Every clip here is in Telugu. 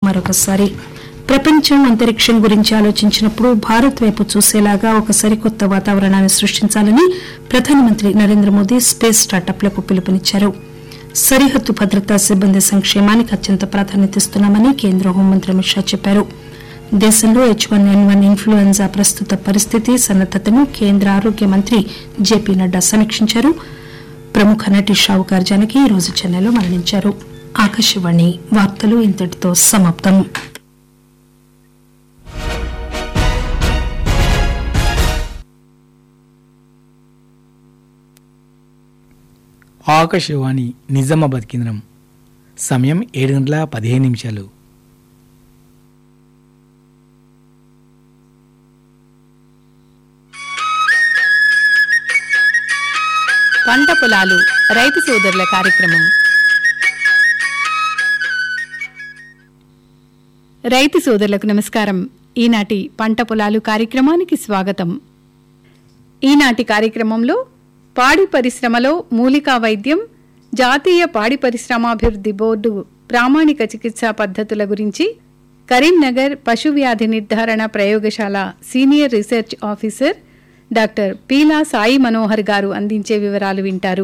మరొకసారి ప్రపంచం అంతరిక్షం గురించి ఆలోచించినప్పుడు భారత్ వైపు చూసేలాగా ఒక సరికొత్త వాతావరణాన్ని సృష్టించాలని ప్రధానమంత్రి నరేంద్ర మోదీ స్పేస్ స్టార్టప్లకు పిలుపునిచ్చారు సరిహద్దు భద్రతా సిబ్బంది సంక్షేమానికి అత్యంత ప్రాధాన్యతనిస్తున్నామని కేంద్ర హోంమంత్రి అమిత్ షా చెప్పారు దేశంలో H one N one influenza ప్రస్తుత పరిస్థితి సన్నద్దతను కేంద్ర ఆరోగ్య మంత్రి జేపీ నడ్డా సమీక్షించారు ప్రముఖ నటి షావుకార్ జానకి ఈ రోజు చెన్నైలో మరణించారు ఆకాశవాణి వార్తలు ఇంతటితో సమాప్తం ఆకాశవాణి నిజామాబాద్ కేంద్రం సమయం ఏడు గంటల పదిహేను నిమిషాలు పంట పొలాలు రైతు సోదరుల కార్యక్రమం రైతు సోదరులకు నమస్కారం ఈనాటి పంట పొలాలు కార్యక్రమానికి స్వాగతం ఈనాటి కార్యక్రమంలో పాడి పరిశ్రమలో మూలికా వైద్యం జాతీయ పాడి పరిశ్రమాభివృద్ధి బోర్డు ప్రామాణిక చికిత్సా పద్ధతుల గురించి కరీంనగర్ పశు వ్యాధి నిర్ధారణ ప్రయోగశాల senior research officer doctor Peela Sai Manohar garu అందించే వివరాలు వింటారు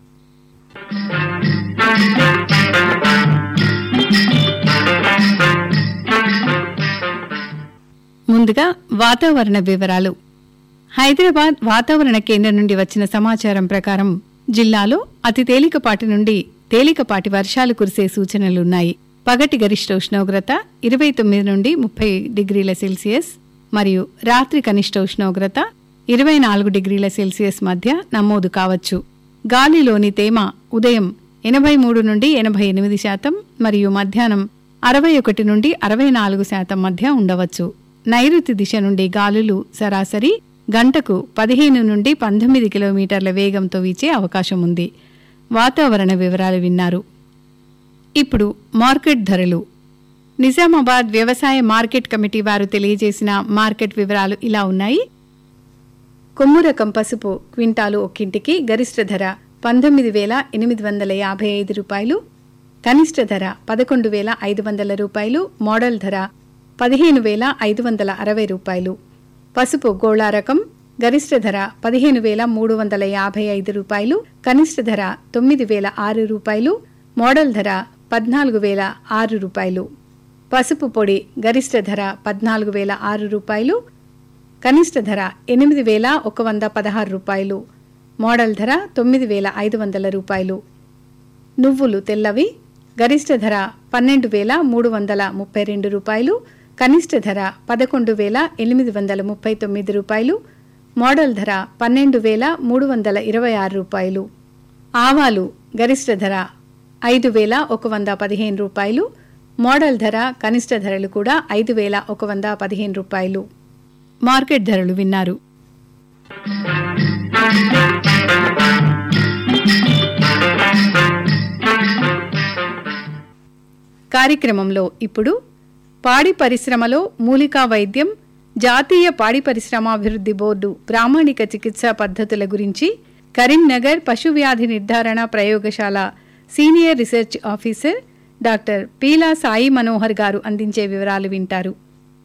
ముందుగా వాతావరణ వివరాలు హైదరాబాద్ వాతావరణ కేంద్రం నుండి వచ్చిన సమాచారం ప్రకారం జిల్లాలో అతి తేలికపాటి నుండి తేలికపాటి వర్షాలు కురిసే సూచనలున్నాయి పగటి గరిష్ట ఉష్ణోగ్రత ఇరవై తొమ్మిది నుండి ముప్పై డిగ్రీల సెల్సియస్ మరియు రాత్రి కనిష్ట ఉష్ణోగ్రత ఇరవై నాలుగు డిగ్రీల సెల్సియస్ మధ్య నమోదు కావచ్చు గాలిలోని తేమ ఉదయం ఎనభై మూడు నుండి ఎనభై ఎనిమిది శాతం మరియు మధ్యాహ్నం అరవై ఒకటి నుండి అరవై నాలుగు శాతం మధ్య ఉండవచ్చు నైరుతి దిశ నుండి గాలులు సరాసరి గంటకు పదిహేను నుండి పంతొమ్మిది కిలోమీటర్ల వేగంతో వీచే అవకాశం ఉంది వాతావరణ వివరాలు విన్నారు ఇప్పుడు మార్కెట్ ధరలు నిజామాబాద్ వ్యవసాయ మార్కెట్ కమిటీ వారు తెలియజేసిన మార్కెట్ వివరాలు ఇలా ఉన్నాయి కొమ్ము రకం పసుపు క్వింటాలు ఒక్కింటికి గరిష్ట ధర పంతొమ్మిది వేల ఎనిమిది వందల యాభై ఐదు రూపాయలు కనిష్ట ధర పదకొండు వేల ఐదు వందల రూపాయలు మోడల్ ధర పదిహేను వేల ఐదు వందల అరవై రూపాయలు పసుపు గోళా రకం గరిష్ట ధర పదిహేను వేల మూడు వందల యాభై ఐదు రూపాయలు కనిష్ట ధర తొమ్మిది వేల ఆరు రూపాయలు మోడల్ ధర పద్నాలుగు వేల ఆరు రూపాయలు పసుపు పొడి గరిష్ట ధర పద్నాలుగు వేల ఆరు రూపాయలు కనిష్ట ధర ఎనిమిది వేల ఒక వంద పదహారు రూపాయలు మోడల్ ధర తొమ్మిది వేల ఐదు వందల రూపాయలు నువ్వులు తెల్లవి గరిష్ట ధర పన్నెండు వేల మూడు వందల ముప్పై రెండు రూపాయలు కనిష్ట ధర పదకొండు వేల ఎనిమిది వందల ముప్పై తొమ్మిది రూపాయలు మోడల్ ధర పన్నెండు వేల మూడు వందల ఇరవై ఆరు రూపాయలు ఆవాలు గరిష్ట ధర ఐదు వేల ఒక వంద పదిహేను రూపాయలు మోడల్ ధర కనిష్ట ధరలు కూడా ఐదు వేల ఒక వంద పదిహేను రూపాయలు మార్కెట్ ధరలు విన్నారు కార్యక్రమంలో ఇప్పుడు పాడి పరిశ్రమలో మూలికా వైద్యం జాతీయ పాడి పరిశ్రమాభివృద్ధి బోర్డు ప్రామాణిక చికిత్సా పద్ధతుల గురించి కరీంనగర్ పశు వ్యాధి నిర్ధారణ ప్రయోగశాల senior research officer doctor Peela Sai Manohar garu అందించే వివరాలు వింటారు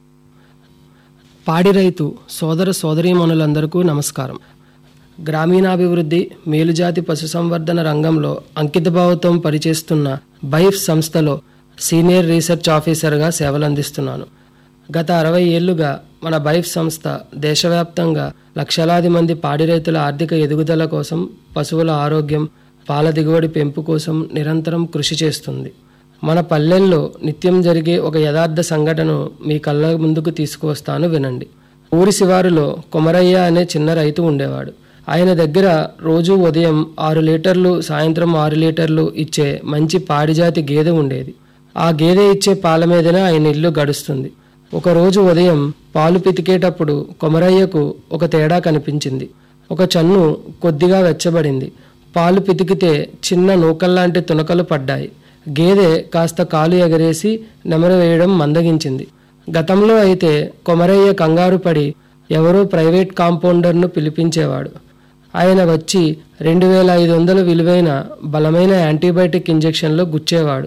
పాడి రైతు సోదర సోదరీమణులందరికీ నమస్కారం గ్రామీణాభివృద్ధి మేలుజాతి పశుసంవర్ధన రంగంలో అంకితభావంతో పనిచేస్తున్న బైఫ్ సంస్థలో సీనియర్ రీసెర్చ్ ఆఫీసర్గా సేవలందిస్తున్నాను గత అరవై ఏళ్లుగా మన బైఫ్ సంస్థ దేశవ్యాప్తంగా లక్షలాది మంది పాడి రైతుల ఆర్థిక ఎదుగుదల కోసం పశువుల ఆరోగ్యం పాల దిగుబడి పెంపు కోసం నిరంతరం కృషి చేస్తుంది మన పల్లెల్లో నిత్యం జరిగే ఒక యథార్థ సంఘటనను మీ కళ్ళ ముందుకు తీసుకువస్తాను వినండి ఊరి శివారులో కొమరయ్య అనే చిన్న రైతు ఉండేవాడు ఆయన దగ్గర రోజు ఉదయం ఆరు లీటర్లు సాయంత్రం ఆరు లీటర్లు ఇచ్చే మంచి పాడిజాతి గేదె ఉండేది ఆ గేదె ఇచ్చే పాల మీదనే ఆయన ఇల్లు గడుస్తుంది ఒకరోజు ఉదయం పాలు పితికేటప్పుడు కొమరయ్యకు ఒక తేడా కనిపించింది ఒక చన్ను కొద్దిగా వెచ్చబడింది పాలు పితికితే చిన్న నూకల్లాంటి తునకలు పడ్డాయి గేదె కాస్త కాలు ఎగరేసి నెమరు వేయడం మందగించింది గతంలో అయితే కొమరయ్య కంగారు పడి ఎవరో ప్రైవేట్ కాంపౌండర్ను పిలిపించేవాడు ఆయన వచ్చి రెండు వేల ఐదు వందల విలువైన బలమైన యాంటీబయాటిక్ ఇంజెక్షన్లో గుచ్చేవాడు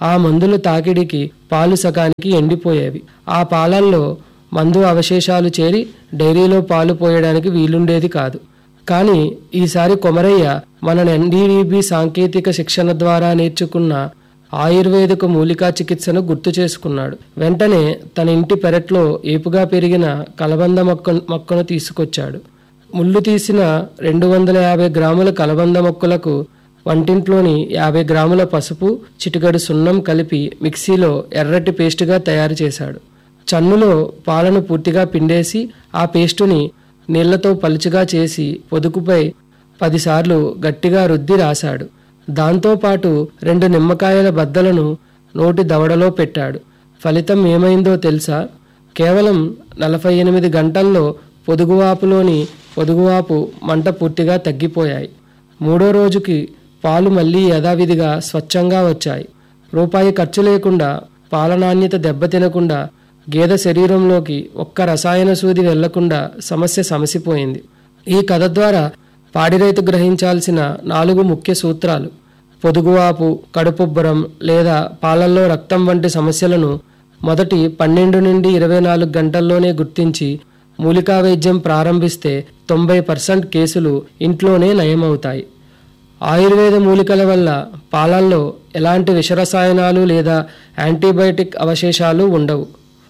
ఆ మందుల తాకిడికి పాలు సగానికి ఎండిపోయేవి ఆ పాలల్లో మందు అవశేషాలు చేరి డైరీలో పాలు పోయడానికి వీలుండేది కాదు కానీ ఈసారి కొమరయ్య మన ఎన్డీడీబీ సాంకేతిక శిక్షణ ద్వారా నేర్చుకున్న ఆయుర్వేదిక మూలికా చికిత్సను గుర్తు చేసుకున్నాడు వెంటనే తన ఇంటి పెరట్లో ఏపుగా పెరిగిన కలబంద మొక్క మొక్కను తీసుకొచ్చాడు ముళ్ళు తీసిన రెండు వందల యాభై గ్రాముల కలబంద మొక్కలకు వంటింట్లోని యాభై గ్రాముల పసుపు చిటికడు సున్నం కలిపి మిక్సీలో ఎర్రటి పేస్టుగా తయారు చేశాడు చన్నులో పాలను పూర్తిగా పిండేసి ఆ పేస్టుని నీళ్లతో పలుచగా చేసి పొదుకుపై పదిసార్లు గట్టిగా రుద్ది రాశాడు దాంతోపాటు రెండు నిమ్మకాయల బద్దలను నోటి దవడలో పెట్టాడు ఫలితం ఏమైందో తెలుసా కేవలం నలభై ఎనిమిది గంటల్లో పొదుగువాపులోని పొదుగువాపు మంట పూర్తిగా తగ్గిపోయాయి మూడో రోజుకి పాలు మళ్ళీ యథావిధిగా స్వచ్ఛంగా వచ్చాయి రూపాయి ఖర్చు లేకుండా పాల నాణ్యత దెబ్బతినకుండా గేదె శరీరంలోకి ఒక్క రసాయన సూది వెళ్లకుండా సమస్య సమసిపోయింది ఈ కథ ద్వారా పాడి రైతు గ్రహించాల్సిన నాలుగు ముఖ్య సూత్రాలు పొదుగువాపు కడుపుబ్బరం లేదా పాలల్లో రక్తం వంటి సమస్యలను మొదటి పన్నెండు నుండి ఇరవై నాలుగు గంటల్లోనే గుర్తించి మూలికా వైద్యం ప్రారంభిస్తే తొంభై పర్సెంట్ కేసులు ఇంట్లోనే నయమవుతాయి ఆయుర్వేద మూలికల వల్ల పాలల్లో ఎలాంటి విషరసాయనాలు లేదా యాంటీబయాటిక్ అవశేషాలు ఉండవు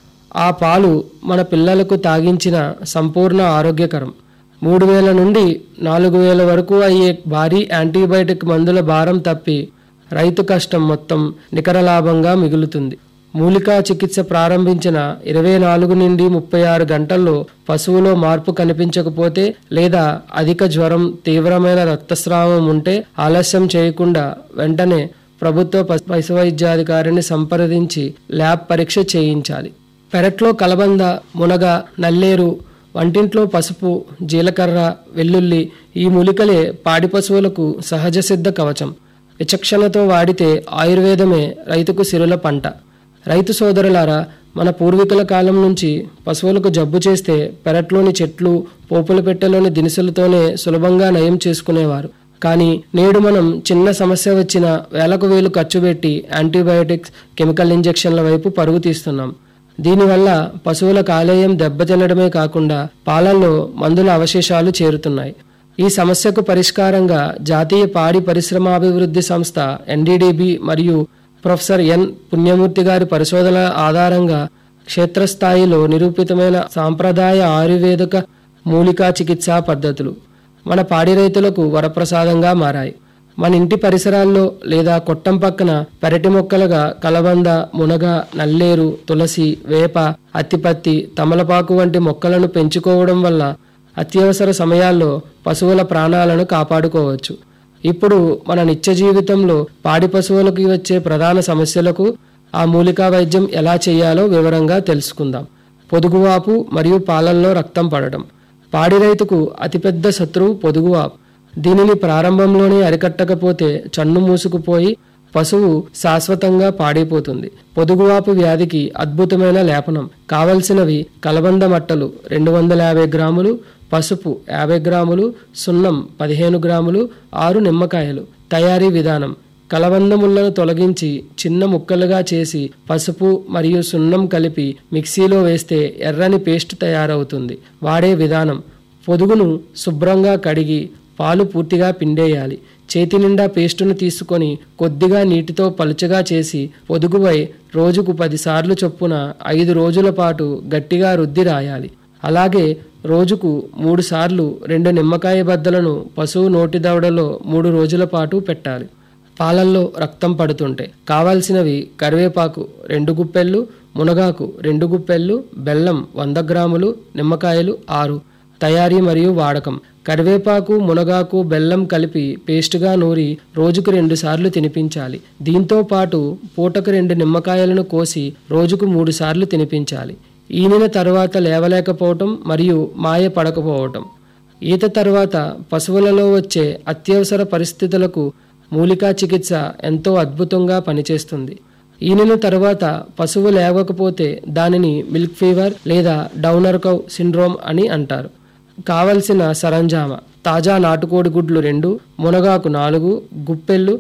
ఆ పాలు మన పిల్లలకు తాగించిన సంపూర్ణ ఆరోగ్యకరం మూడు వేల నుండి నాలుగు వేల వరకు అయ్యే భారీ యాంటీబయాటిక్ మందుల భారం తప్పి రైతు కష్టం మొత్తం నికర లాభంగా మిగులుతుంది మూలికా చికిత్స ప్రారంభించిన ఇరవై నాలుగు నుండి ముప్పై ఆరు గంటల్లో పశువులో మార్పు కనిపించకపోతే లేదా అధిక జ్వరం తీవ్రమైన రక్తస్రావం ఉంటే ఆలస్యం చేయకుండా వెంటనే ప్రభుత్వ పశు పశు వైద్యాధికారిని సంప్రదించి ల్యాబ్ పరీక్ష చేయించాలి పెరట్లో కలబంద మునగ నల్లేరు వంటింట్లో పసుపు జీలకర్ర వెల్లుల్లి ఈ మూలికలే పాడి పశువులకు సహజ సిద్ధ కవచం విచక్షణతో వాడితే ఆయుర్వేదమే రైతుకు సిరుల పంట రైతు సోదరులారా మన పూర్వీకుల కాలం నుంచి పశువులకు జబ్బు చేస్తే పెరట్లోని చెట్లు పోపుల పెట్టెలోని దినుసులతోనే సులభంగా నయం చేసుకునేవారు కానీ నేడు మనం చిన్న సమస్య వచ్చిన వేలకు వేలు ఖర్చు పెట్టి యాంటీబయాటిక్స్ కెమికల్ ఇంజెక్షన్ల వైపు పరుగు తీస్తున్నాం దీనివల్ల పశువుల కాలేయం దెబ్బతినడమే కాకుండా పాలల్లో మందుల అవశేషాలు చేరుతున్నాయి ఈ సమస్యకు పరిష్కారంగా జాతీయ పాడి పరిశ్రమాభివృద్ధి సంస్థ ఎన్డీడీబీ మరియు ప్రొఫెసర్ ఎన్ పుణ్యమూర్తి గారి పరిశోధన ఆధారంగా క్షేత్రస్థాయిలో నిరూపితమైన సాంప్రదాయ ఆయుర్వేదిక మూలికా చికిత్సా పద్ధతులు మన పాడి రైతులకు వరప్రసాదంగా మారాయి మన ఇంటి పరిసరాల్లో లేదా కొట్టం పక్కన పెరటి మొక్కలుగా కలబంద మునగ నల్లేరు తులసి వేప అత్తిపత్తి తమలపాకు వంటి మొక్కలను పెంచుకోవడం వల్ల అత్యవసర సమయాల్లో పశువుల ప్రాణాలను కాపాడుకోవచ్చు ఇప్పుడు మన నిత్య జీవితంలో పాడి పశువులకు వచ్చే ప్రధాన సమస్యలకు ఆ మూలికా వైద్యం ఎలా చేయాలో వివరంగా తెలుసుకుందాం పొదుగువాపు మరియు పాలల్లో రక్తం పడడం పాడి రైతుకు అతిపెద్ద శత్రువు పొదుగువాపు దీనిని ప్రారంభంలోనే అరికట్టకపోతే చన్ను మూసుకుపోయి పశువు శాశ్వతంగా పాడైపోతుంది పొదుగువాపు వ్యాధికి అద్భుతమైన లేపనం కావలసినవి కలబంద మట్టలు రెండు వందల యాభై గ్రాములు పసుపు యాభై గ్రాములు సున్నం పదిహేను గ్రాములు ఆరు నిమ్మకాయలు తయారీ విధానం కలబందములను తొలగించి చిన్న ముక్కలుగా చేసి పసుపు మరియు సున్నం కలిపి మిక్సీలో వేస్తే ఎర్రని పేస్ట్ తయారవుతుంది వాడే విధానం పొదుగును శుభ్రంగా కడిగి పాలు పూర్తిగా పిండేయాలి చేతి నిండా పేస్టును తీసుకొని కొద్దిగా నీటితో పలుచగా చేసి పొదుగుపై రోజుకు పదిసార్లు చొప్పున ఐదు రోజుల పాటు గట్టిగా రుద్ది రాయాలి అలాగే రోజుకు మూడు సార్లు రెండు నిమ్మకాయ బద్దలను పశువు నోటి దవడలో మూడు రోజుల పాటు పెట్టాలి పాలల్లో రక్తం పడుతుంటే కావాల్సినవి కరివేపాకు రెండు గుప్పెళ్ళు మునగాకు రెండు గుప్పెళ్ళు బెల్లం వంద గ్రాములు నిమ్మకాయలు ఆరు తయారీ మరియు వాడకం కరివేపాకు మునగాకు బెల్లం కలిపి పేస్టుగా నూరి రోజుకు రెండు సార్లు తినిపించాలి దీంతో పాటు పూటకు రెండు నిమ్మకాయలను కోసి రోజుకు మూడు సార్లు తినిపించాలి ఈనిన తర్వాత లేవలేకపోవటం మరియు మాయ పడకపోవటం ఈత తర్వాత పశువులలో వచ్చే అత్యవసర పరిస్థితులకు మూలికా చికిత్స ఎంతో అద్భుతంగా పనిచేస్తుంది ఈనిన తర్వాత పశువు లేవకపోతే దానిని మిల్క్ ఫీవర్ లేదా డౌనర్ కౌ సిండ్రోమ్ అని అంటారు కావలసిన సరంజామా తాజా నాటుకోడి గుడ్లు రెండు మునగాకు నాలుగు గుప్పెళ్ళు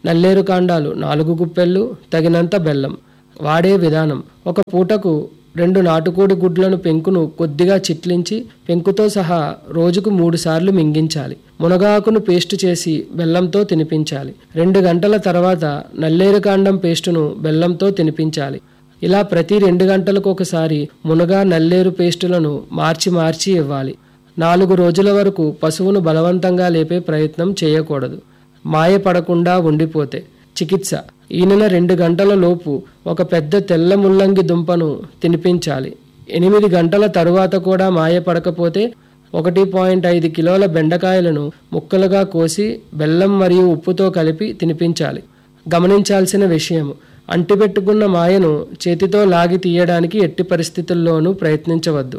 నల్లేరు కాండాలు నాలుగు గుప్పెళ్ళు తగినంత బెల్లం వాడే విధానం ఒక పూటకు రెండు నాటుకోడి గుడ్లను పెంకును కొద్దిగా చిట్లించి పెంకుతో సహా రోజుకు మూడు సార్లు మింగించాలి మునగాకును పేస్ట్ చేసి బెల్లంతో తినిపించాలి రెండు గంటల తర్వాత నల్లేరు కాండం పేస్టును బెల్లంతో తినిపించాలి ఇలా ప్రతి రెండు గంటలకు ఒకసారి మునగా నల్లేరు పేస్టులను మార్చి మార్చి ఇవ్వాలి నాలుగు రోజుల వరకు పశువును బలవంతంగా లేపే ప్రయత్నం చేయకూడదు మాయ పడకుండా ఉండిపోతే చికిత్స ఈనెల రెండు గంటల లోపు ఒక పెద్ద తెల్ల ముల్లంగి దుంపను తినిపించాలి ఎనిమిది గంటల తరువాత కూడా మాయ పడకపోతే ఒకటి పాయింట్ ఐదు కిలోల బెండకాయలను ముక్కలుగా కోసి బెల్లం మరియు ఉప్పుతో కలిపి తినిపించాలి గమనించాల్సిన విషయం అంటిపెట్టుకున్న మాయను చేతితో లాగి తీయడానికి ఎట్టి పరిస్థితుల్లోనూ ప్రయత్నించవద్దు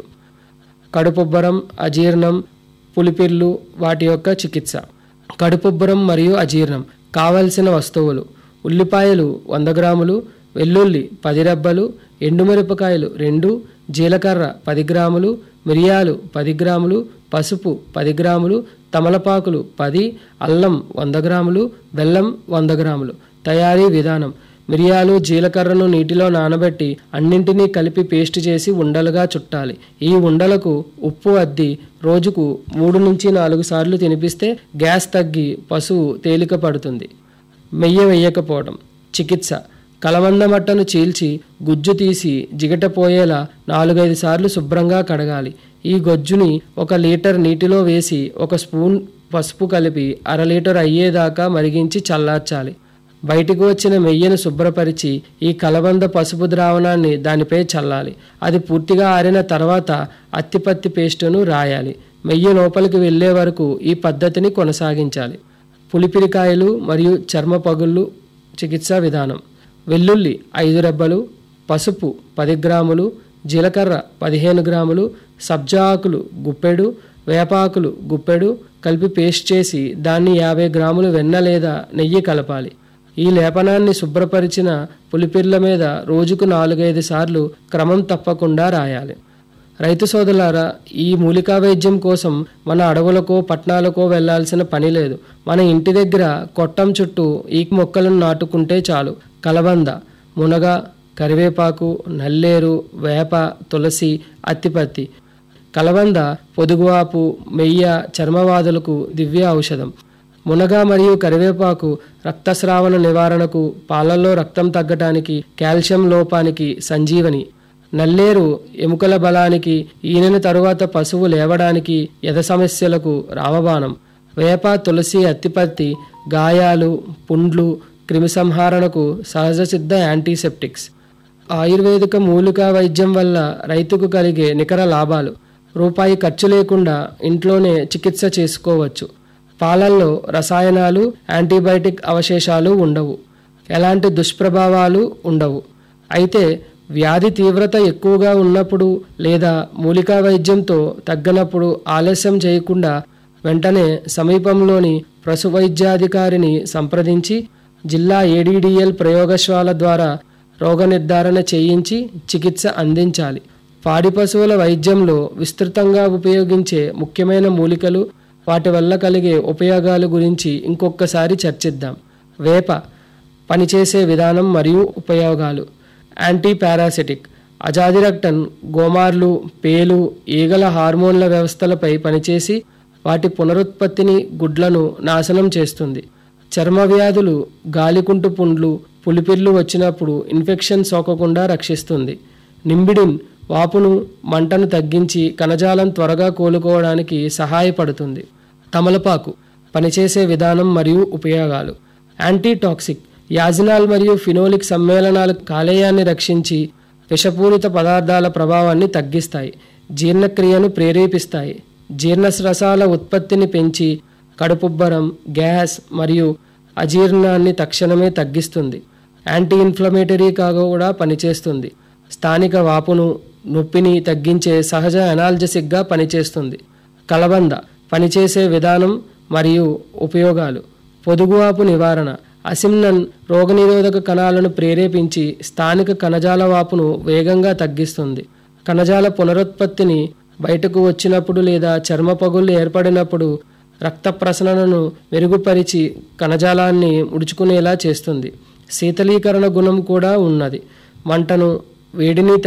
కడుపుబ్బరం అజీర్ణం పులిపిర్లు వాటి యొక్క చికిత్స కడుపుబ్బరం మరియు అజీర్ణం కావలసిన వస్తువులు ఉల్లిపాయలు వంద గ్రాములు వెల్లుల్లి పది రెబ్బలు ఎండుమిరపకాయలు రెండు జీలకర్ర పది గ్రాములు మిరియాలు పది గ్రాములు పసుపు పది గ్రాములు తమలపాకులు పది అల్లం వంద గ్రాములు బెల్లం వంద గ్రాములు తయారీ విధానం మిరియాలు జీలకర్రను నీటిలో నానబెట్టి అన్నింటినీ కలిపి పేస్ట్ చేసి ఉండలుగా చుట్టాలి ఈ ఉండలకు ఉప్పు అద్ది రోజుకు మూడు నుంచి నాలుగు సార్లు తినిపిస్తే గ్యాస్ తగ్గి పశువు తేలిక పడుతుంది మెయ్య వేయకపోవడం చికిత్స కలవంద మట్టను చీల్చి గుజ్జు తీసి జిగటపోయేలా నాలుగైదు సార్లు శుభ్రంగా కడగాలి ఈ గొజ్జుని ఒక లీటర్ నీటిలో వేసి ఒక స్పూన్ పసుపు కలిపి అర లీటర్ అయ్యేదాకా మరిగించి చల్లార్చాలి బయటకు వచ్చిన మెయ్యను శుభ్రపరిచి ఈ కలబంద పసుపు ద్రావణాన్ని దానిపై చల్లాలి అది పూర్తిగా ఆరిన తర్వాత అత్తిపత్తి పేస్టును రాయాలి మెయ్య లోపలికి వెళ్ళే వరకు ఈ పద్ధతిని కొనసాగించాలి పులిపిరికాయలు మరియు చర్మ పగుళ్ళు చికిత్సా విధానం వెల్లుల్లి ఐదు రెబ్బలు పసుపు పది గ్రాములు జీలకర్ర పదిహేను గ్రాములు సబ్జా ఆకులు గుప్పెడు వేపాకులు గుప్పెడు కలిపి పేస్ట్ చేసి దాన్ని యాభై గ్రాములు వెన్న లేదా నెయ్యి కలపాలి ఈ లేపనాన్ని శుభ్రపరిచిన పులిపిర్ల మీద రోజుకు నాలుగైదు సార్లు క్రమం తప్పకుండా రాయాలి రైతు సోదరులారా ఈ మూలికా వైద్యం కోసం మన అడవులకో పట్టణాలకో వెళ్లాల్సిన పని లేదు మన ఇంటి దగ్గర కొట్టం చుట్టూ ఈ మొక్కలను నాటుకుంటే చాలు కలబంద మునగ కరివేపాకు నల్లేరు వేప తులసి అత్తిపత్తి కలబంద పొదుగువాపు మెయ్య చర్మవాదులకు దివ్య ఔషధం మునగ మరియు కరివేపాకు రక్తస్రావణ నివారణకు పాలల్లో రక్తం తగ్గటానికి కాల్షియం లోపానికి సంజీవని నల్లేరు ఎముకల బలానికి ఈనెన తరువాత పశువు లేవడానికి ఎద సమస్యలకు రామబాణం వేప తులసి అత్తిపత్తి గాయాలు పుండ్లు క్రిమిసంహారణకు సహజ సిద్ధ యాంటీసెప్టిక్స్ ఆయుర్వేదిక మూలికా వైద్యం వల్ల రైతుకు కలిగే నికర లాభాలు రూపాయి ఖర్చు లేకుండా ఇంట్లోనే చికిత్స చేసుకోవచ్చు పాలల్లో రసాయనాలు యాంటీబయాటిక్ అవశేషాలు ఉండవు ఎలాంటి దుష్ప్రభావాలు ఉండవు అయితే వ్యాధి తీవ్రత ఎక్కువగా ఉన్నప్పుడు లేదా మూలికా వైద్యంతో తగ్గనప్పుడు ఆలస్యం చేయకుండా వెంటనే సమీపంలోని పశు వైద్యాధికారిని సంప్రదించి జిల్లా ఏడీడీఎల్ ప్రయోగశాల ద్వారా రోగ నిర్ధారణ చేయించి చికిత్స అందించాలి పాడి పశువుల వైద్యంలో విస్తృతంగా ఉపయోగించే ముఖ్యమైన మూలికలు వాటి వల్ల కలిగే ఉపయోగాల గురించి ఇంకొకసారి చర్చిద్దాం వేప పనిచేసే విధానం మరియు ఉపయోగాలు యాంటీ పారాసిటిక్ అజాదిరక్టన్ గోమార్లు పేలు ఈగల హార్మోన్ల వ్యవస్థలపై పనిచేసి వాటి పునరుత్పత్తిని గుడ్లను నాశనం చేస్తుంది చర్మ వ్యాధులు గాలికుంటు పుండ్లు పులిపిర్లు వచ్చినప్పుడు ఇన్ఫెక్షన్ సోకకుండా రక్షిస్తుంది నింబిడిన్ వాపును మంటను తగ్గించి కణజాలం త్వరగా కోలుకోవడానికి సహాయపడుతుంది తమలపాకు పనిచేసే విధానం మరియు ఉపయోగాలు యాంటీటాక్సిక్ యాజినాల్ మరియు ఫినోలిక్ సమ్మేళనాలు కాలేయాన్ని రక్షించి విషపూరిత పదార్థాల ప్రభావాన్ని తగ్గిస్తాయి జీర్ణక్రియను ప్రేరేపిస్తాయి జీర్ణరసాల ఉత్పత్తిని పెంచి కడుపుబ్బరం గ్యాస్ మరియు అజీర్ణాన్ని తక్షణమే తగ్గిస్తుంది యాంటీ ఇన్ఫ్లమేటరీగా కూడా పనిచేస్తుంది స్థానిక వాపును నొప్పిని తగ్గించే సహజ అనాల్జసిక్గా పనిచేస్తుంది కలబంద పనిచేసే విధానం మరియు ఉపయోగాలు పొదుగువాపు నివారణ అసిమ్నన్ రోగనిరోధక కణాలను ప్రేరేపించి స్థానిక కణజాల వాపును వేగంగా తగ్గిస్తుంది కణజాల పునరుత్పత్తిని బయటకు వచ్చినప్పుడు లేదా చర్మ పగుళ్ళు ఏర్పడినప్పుడు రక్త ప్రసరణను మెరుగుపరిచి కణజాలాన్ని ముడుచుకునేలా చేస్తుంది శీతలీకరణ గుణం కూడా ఉన్నది మంటను వేడిని